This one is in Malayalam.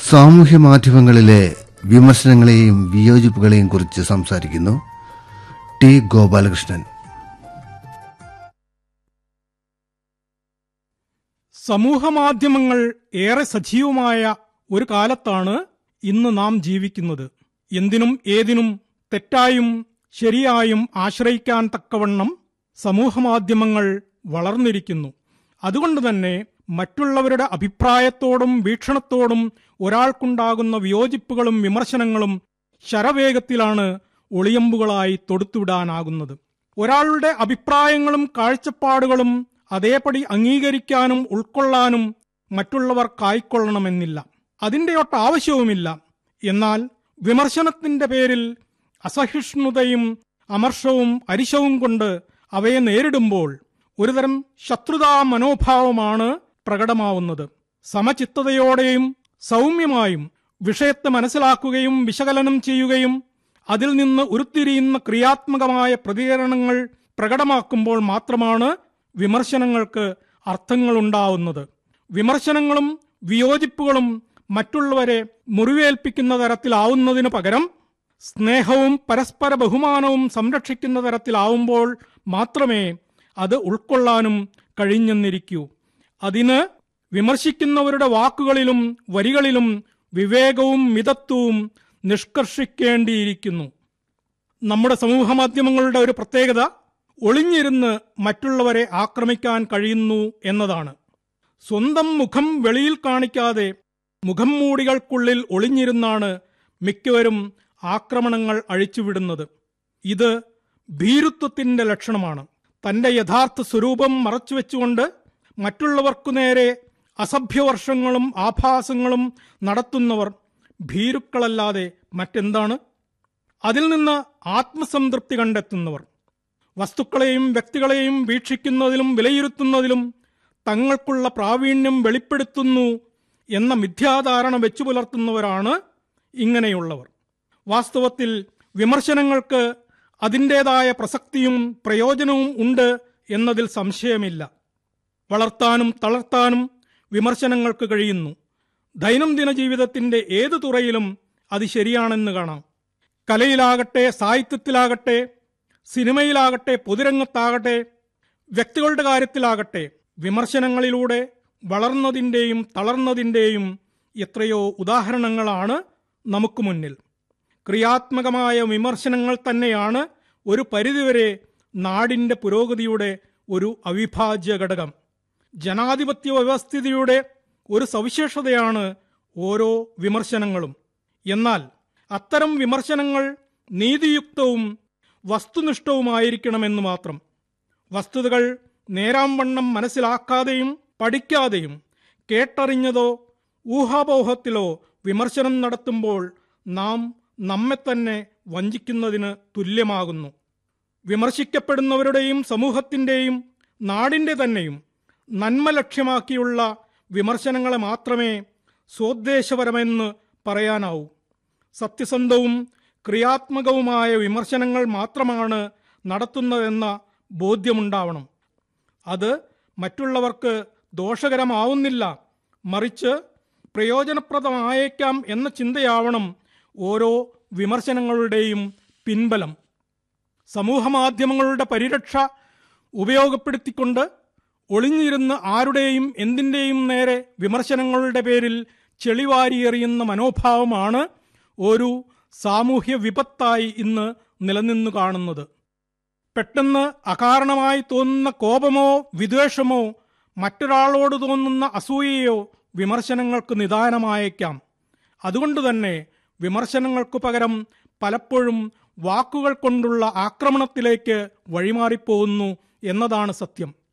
സാമൂഹ്യ മാധ്യമങ്ങളിലെ വിമർശനങ്ങളെയും വിയോജിപ്പുകളെയും കുറിച്ച് സംസാരിക്കുന്നു ടി ഗോപാലകൃഷ്ണൻ സമൂഹമാധ്യമങ്ങൾ ഏറെ സജീവമായ ഒരു കാലത്താണ് ഇന്ന് നാം ജീവിക്കുന്നത് എന്തിനും ഏതിനും തെറ്റായും ശരിയായും ആശ്രയിക്കാൻ തക്കവണ്ണം സമൂഹമാധ്യമങ്ങൾ വളർന്നിരിക്കുന്നു അതുകൊണ്ട് തന്നെ മറ്റുള്ളവരുടെ അഭിപ്രായത്തോടും വീക്ഷണത്തോടും ഒരാൾക്കുണ്ടാകുന്ന വിയോജിപ്പുകളും വിമർശനങ്ങളും ശരവേഗത്തിലാണ് ഒളിയമ്പുകളായി തൊടുത്തുവിടാനാകുന്നത് ഒരാളുടെ അഭിപ്രായങ്ങളും കാഴ്ചപ്പാടുകളും അതേപടി അംഗീകരിക്കാനും ഉൾക്കൊള്ളാനും മറ്റുള്ളവർ കായ്ക്കൊള്ളണമെന്നില്ല അതിന്റെ ഒട്ട് ആവശ്യവുമില്ല എന്നാൽ വിമർശനത്തിന്റെ പേരിൽ അസഹിഷ്ണുതയും അമർഷവും അരിശവും കൊണ്ട് അവയെ നേരിടുമ്പോൾ ഒരുതരം ശത്രുതാ മനോഭാവമാണ് പ്രകടമാവുന്നത് സമചിത്തതയോടെയും സൗമ്യമായും വിഷയത്തെ മനസ്സിലാക്കുകയും വിശകലനം ചെയ്യുകയും അതിൽ നിന്ന് ഉരുത്തിരിയുന്ന ക്രിയാത്മകമായ പ്രതികരണങ്ങൾ പ്രകടമാക്കുമ്പോൾ മാത്രമാണ് വിമർശനങ്ങൾക്ക് അർത്ഥങ്ങളുണ്ടാവുന്നത് വിമർശനങ്ങളും വിയോജിപ്പുകളും മറ്റുള്ളവരെ മുറിവേൽപ്പിക്കുന്ന തരത്തിലാവുന്നതിനു പകരം സ്നേഹവും പരസ്പര ബഹുമാനവും സംരക്ഷിക്കുന്ന തരത്തിലാവുമ്പോൾ മാത്രമേ അത് ഉൾക്കൊള്ളാനും കഴിഞ്ഞെന്നിരിക്കൂ അതിന് വിമർശിക്കുന്നവരുടെ വാക്കുകളിലും വരികളിലും വിവേകവും മിതത്വവും നിഷ്കർഷിക്കേണ്ടിയിരിക്കുന്നു നമ്മുടെ സമൂഹമാധ്യമങ്ങളുടെ ഒരു പ്രത്യേകത ഒളിഞ്ഞിരുന്ന് മറ്റുള്ളവരെ ആക്രമിക്കാൻ കഴിയുന്നു എന്നതാണ് സ്വന്തം മുഖം വെളിയിൽ കാണിക്കാതെ മുഖം മൂടികൾക്കുള്ളിൽ ഒളിഞ്ഞിരുന്നാണ് മിക്കവരും ആക്രമണങ്ങൾ അഴിച്ചുവിടുന്നത് ഇത് ഭീരുത്വത്തിന്റെ ലക്ഷണമാണ് തന്റെ യഥാർത്ഥ സ്വരൂപം മറച്ചുവെച്ചുകൊണ്ട് മറ്റുള്ളവർക്കു നേരെ അസഭ്യവർഷങ്ങളും ആഭാസങ്ങളും നടത്തുന്നവർ ഭീരുക്കളല്ലാതെ മറ്റെന്താണ് അതിൽ നിന്ന് ആത്മസംതൃപ്തി കണ്ടെത്തുന്നവർ വസ്തുക്കളെയും വ്യക്തികളെയും വീക്ഷിക്കുന്നതിലും വിലയിരുത്തുന്നതിലും തങ്ങൾക്കുള്ള പ്രാവീണ്യം വെളിപ്പെടുത്തുന്നു എന്ന മിഥ്യാധാരണ വെച്ചു പുലർത്തുന്നവരാണ് ഇങ്ങനെയുള്ളവർ വാസ്തവത്തിൽ വിമർശനങ്ങൾക്ക് അതിൻ്റെതായ പ്രസക്തിയും പ്രയോജനവും ഉണ്ട് എന്നതിൽ സംശയമില്ല വളർത്താനും തളർത്താനും വിമർശനങ്ങൾക്ക് കഴിയുന്നു ദൈനംദിന ജീവിതത്തിന്റെ ഏതു തുറയിലും അത് ശരിയാണെന്ന് കാണാം കലയിലാകട്ടെ സാഹിത്യത്തിലാകട്ടെ സിനിമയിലാകട്ടെ പൊതുരംഗത്താകട്ടെ വ്യക്തികളുടെ കാര്യത്തിലാകട്ടെ വിമർശനങ്ങളിലൂടെ വളർന്നതിൻ്റെയും തളർന്നതിൻ്റെയും എത്രയോ ഉദാഹരണങ്ങളാണ് നമുക്ക് മുന്നിൽ ക്രിയാത്മകമായ വിമർശനങ്ങൾ തന്നെയാണ് ഒരു പരിധിവരെ നാടിന്റെ പുരോഗതിയുടെ ഒരു അവിഭാജ്യ ഘടകം ജനാധിപത്യ വ്യവസ്ഥിതിയുടെ ഒരു സവിശേഷതയാണ് ഓരോ വിമർശനങ്ങളും എന്നാൽ അത്തരം വിമർശനങ്ങൾ നീതിയുക്തവും വസ്തുനിഷ്ഠവുമായിരിക്കണമെന്ന് മാത്രം വസ്തുതകൾ നേരാംവണ്ണം മനസ്സിലാക്കാതെയും പഠിക്കാതെയും കേട്ടറിഞ്ഞതോ ഊഹാപോഹത്തിലോ വിമർശനം നടത്തുമ്പോൾ നാം നമ്മെ തന്നെ വഞ്ചിക്കുന്നതിന് തുല്യമാകുന്നു വിമർശിക്കപ്പെടുന്നവരുടെയും സമൂഹത്തിൻ്റെയും നാടിൻ്റെ തന്നെയും നന്മ ലക്ഷ്യമാക്കിയുള്ള വിമർശനങ്ങളെ മാത്രമേ സ്വോദ്ദേശപരമെന്ന് പറയാനാവൂ സത്യസന്ധവും ക്രിയാത്മകവുമായ വിമർശനങ്ങൾ മാത്രമാണ് നടത്തുന്നതെന്ന ബോധ്യമുണ്ടാവണം അത് മറ്റുള്ളവർക്ക് ദോഷകരമാവുന്നില്ല മറിച്ച് പ്രയോജനപ്രദമായേക്കാം എന്ന ചിന്തയാവണം ഓരോ വിമർശനങ്ങളുടെയും പിൻബലം സമൂഹമാധ്യമങ്ങളുടെ പരിരക്ഷ ഉപയോഗപ്പെടുത്തിക്കൊണ്ട് ഒളിഞ്ഞിരുന്ന് ആരുടെയും എന്തിൻ്റെയും നേരെ വിമർശനങ്ങളുടെ പേരിൽ ചെളിവാരിയെറിയുന്ന മനോഭാവമാണ് ഒരു സാമൂഹ്യ വിപത്തായി ഇന്ന് നിലനിന്നു കാണുന്നത് പെട്ടെന്ന് അകാരണമായി തോന്നുന്ന കോപമോ വിദ്വേഷമോ മറ്റൊരാളോട് തോന്നുന്ന അസൂയയോ വിമർശനങ്ങൾക്ക് നിദാനമായേക്കാം അതുകൊണ്ട് തന്നെ വിമർശനങ്ങൾക്ക് പകരം പലപ്പോഴും വാക്കുകൾ കൊണ്ടുള്ള ആക്രമണത്തിലേക്ക് വഴിമാറിപ്പോകുന്നു എന്നതാണ് സത്യം